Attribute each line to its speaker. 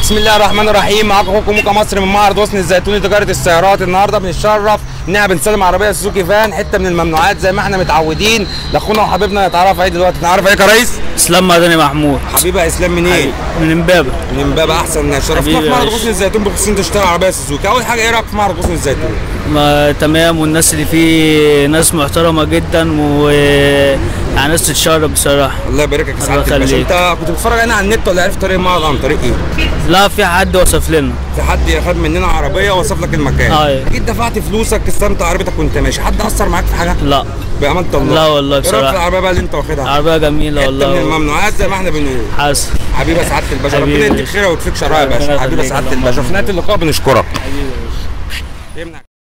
Speaker 1: بسم الله الرحمن الرحيم معاكم اخوكم موكا مصر من معرض حسن الزيتوني تجاره السيارات النهارده بنتشرف ان احنا بنسلم عربيه سوزوكي فان حته من الممنوعات زي ما احنا متعودين لاخونا وحبيبنا نتعرف عليه دلوقتي نعرف عليك يا ريس
Speaker 2: اسلام مدني محمود
Speaker 1: حبيبي يا اسلام منين؟
Speaker 2: من امبابه
Speaker 1: من امبابه احسن شرفتنا
Speaker 2: حبيبي
Speaker 1: في
Speaker 2: يا
Speaker 1: معرض
Speaker 2: باشا.
Speaker 1: حسن الزيتون بخصوص انت تشتري عربيه سوزوكي اول حاجه ايه رايك في معرض حسن الزيتون؟
Speaker 2: ما تمام والناس اللي فيه ناس محترمه جدا و يعني ناس تتشرف بصراحه
Speaker 1: الله يبارك لك يا
Speaker 2: الله
Speaker 1: سعاده الباشا
Speaker 2: يخليك.
Speaker 1: انت كنت بتتفرج هنا على النت ولا عرفت طريق المعرض عن طريق ايه؟
Speaker 2: لا في حد وصف لنا
Speaker 1: في حد خد مننا عربيه ووصف لك المكان
Speaker 2: أيوة.
Speaker 1: اكيد دفعت فلوسك استلمت عربيتك وانت ماشي حد اثر معاك في حاجه؟
Speaker 2: لا
Speaker 1: بامانه الله
Speaker 2: لا والله
Speaker 1: ايه رايك
Speaker 2: بصراحة.
Speaker 1: في العربيه بقى اللي انت واخدها؟
Speaker 2: عربيه جميله
Speaker 1: حته من
Speaker 2: والله
Speaker 1: الممنوعات زي ما احنا بنقول
Speaker 2: حسن
Speaker 1: حبيبي يا سعاده الباشا
Speaker 2: حبيبي
Speaker 1: ربنا
Speaker 2: يا
Speaker 1: يديك
Speaker 2: باشا.
Speaker 1: خير ويكفيك شرها يا
Speaker 2: ربنا
Speaker 1: باشا حبيبي يا
Speaker 2: يخليك،
Speaker 1: سعاده
Speaker 2: اللهم
Speaker 1: الباشا في نهايه اللقاء بنشكرك
Speaker 2: حبيبي
Speaker 1: يمنع